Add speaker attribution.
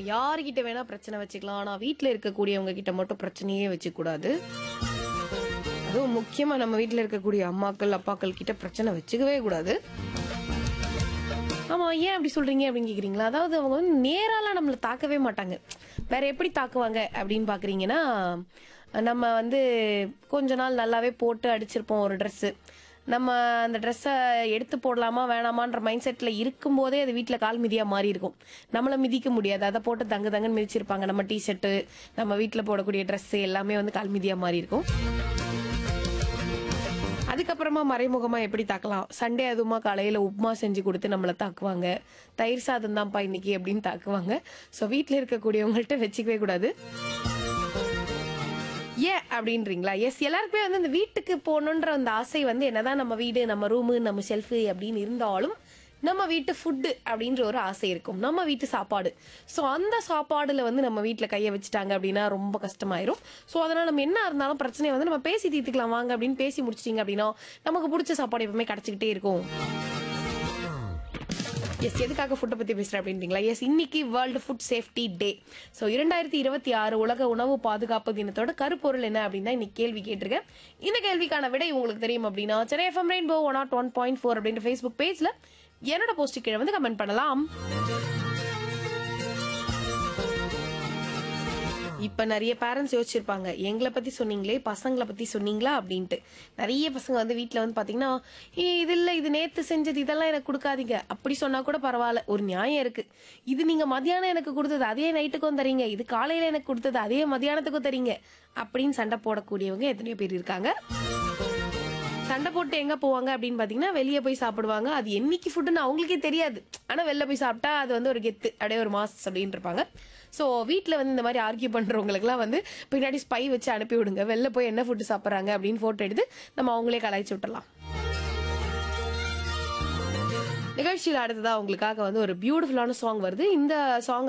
Speaker 1: நம்ம யார்கிட்ட வேணா பிரச்சனை வச்சுக்கலாம் ஆனா வீட்ல இருக்கக்கூடியவங்க கிட்ட மட்டும் பிரச்சனையே வச்சுக்க கூடாது அதுவும் முக்கியமா நம்ம வீட்ல இருக்கக்கூடிய அம்மாக்கள் அப்பாக்கள் கிட்ட பிரச்சனை வச்சுக்கவே கூடாது ஆமா ஏன் அப்படி சொல்றீங்க அப்படின்னு கேக்குறீங்களா அதாவது அவங்க வந்து நேராலாம் நம்மள தாக்கவே மாட்டாங்க வேற எப்படி தாக்குவாங்க அப்படின்னு பாக்குறீங்கன்னா நம்ம வந்து கொஞ்ச நாள் நல்லாவே போட்டு அடிச்சிருப்போம் ஒரு Dress நம்ம அந்த ட்ரெஸ்ஸை எடுத்து போடலாமா வேணாமான்ற மைண்ட் செட்டில் இருக்கும்போதே அது வீட்டில் கால் மிதியாக மாறி இருக்கும் நம்மளை மிதிக்க முடியாது அதை போட்டு தங்கு தங்குன்னு மிதிச்சிருப்பாங்க நம்ம டிஷர்ட்டு நம்ம வீட்டில் போடக்கூடிய Dress எல்லாமே வந்து கால் மிதியாக மாறி இருக்கும் அதுக்கப்புறமா மறைமுகமா எப்படி தாக்கலாம் சண்டே அதுவுமா காலையில உப்புமா செஞ்சு கொடுத்து நம்மளை தாக்குவாங்க தயிர் சாதம் தான்ப்பா இன்னைக்கு அப்படின்னு தாக்குவாங்க ஸோ வீட்டில் இருக்கக்கூடியவங்கள்ட்ட வச்சுக்கவே கூடாது ஏன் அப்படின்றீங்களா எஸ் எல்லாருக்குமே வந்து இந்த வீட்டுக்கு போகணுன்ற அந்த ஆசை வந்து என்னதான் நம்ம வீடு நம்ம ரூமு நம்ம ஷெல்ஃபு அப்படின்னு இருந்தாலும் நம்ம வீட்டு ஃபுட்டு அப்படின்ற ஒரு ஆசை இருக்கும் நம்ம வீட்டு சாப்பாடு ஸோ அந்த சாப்பாடுல வந்து நம்ம வீட்டில் கையை வச்சுட்டாங்க அப்படின்னா ரொம்ப கஷ்டமாயிரும் ஸோ அதனால நம்ம என்ன இருந்தாலும் பிரச்சனையை வந்து நம்ம பேசி தீர்த்துக்கலாம் வாங்க அப்படின்னு பேசி முடிச்சிட்டிங்க அப்படின்னா நமக்கு பிடிச்ச சாப்பாடு எப்பவுமே கிடச்சிக்கிட்டே இருக்கும் எஸ் எதுக்காக ஃபுட்டை பத்தி பேசுறேன் அப்படின்றீங்களா எஸ் இன்னைக்கு world food safety day so இரண்டாயிரத்தி இருபத்தி ஆறு உலக உணவு பாதுகாப்பு தினத்தோட கருப்பொருள் என்ன அப்படின்னு தான் இன்னைக்கு கேள்வி கேட்டிருக்கேன் இந்த கேள்விக்கான விடை உங்களுக்கு தெரியும் அப்படின்னா Chennai FM rainbow one nought one point four அப்படின்ற ஃபேஸ்புக் பேஜ்ல என்னோட போஸ்ட் கீழே வந்து கமெண்ட் பண்ணலாம் இப்ப நிறைய பேரண்ட்ஸ் யோசிச்சிருப்பாங்க எங்களை பத்தி சொன்னீங்களே பசங்களை பத்தி சொன்னீங்களா அப்படின்ட்டு நிறைய பசங்க வந்து வீட்ல வந்து பாத்தீங்கன்னா "ஏய், இது இல்ல இது நேத்து செஞ்சது இதெல்லாம் எனக்கு கொடுக்காதீங்க அப்படி சொன்னா கூட பரவாயில்ல ஒரு நியாயம் இருக்கு இது நீங்க மதியானம் எனக்கு கொடுத்தது அதே நைட்டுக்கும் தரீங்க இது காலையில எனக்கு கொடுத்தது அதே மதியானத்துக்கும் தரீங்க அப்படின்னு சண்டை போடக்கூடியவங்க எத்தனையோ பேர் இருக்காங்க சண்டை போட்டு எங்க போவாங்க அப்படின்னு பாத்தீங்கன்னா வெளியே போய் சாப்பிடுவாங்க அது என்னைக்கு ஃபுட்டுன்னு அவங்களுக்கே தெரியாது ஆனா வெளில போய் சாப்பிட்டா அது வந்து ஒரு கெத்து அப்படியே ஒரு மாஸ் அப்படின்னு இருப்பாங்க ஸோ வீட்டில் வந்து இந்த மாதிரி ஆர்கியூ பண்றவங்களுக்குலாம் வந்து பின்னாடி ஸ்பை வச்சு அனுப்பி விடுங்க வெளில போய் என்ன ஃபுட்டு சாப்பிட்றாங்க அப்படின்னு போட்டோ எடுத்து நம்ம அவங்களே கலாய்ச்சி விட்டுறலாம் நிகழ்ச்சியில் அடுத்ததா உங்களுக்காக வந்து ஒரு பியூட்டிஃபுல்லான சாங் வருது இந்த சாங்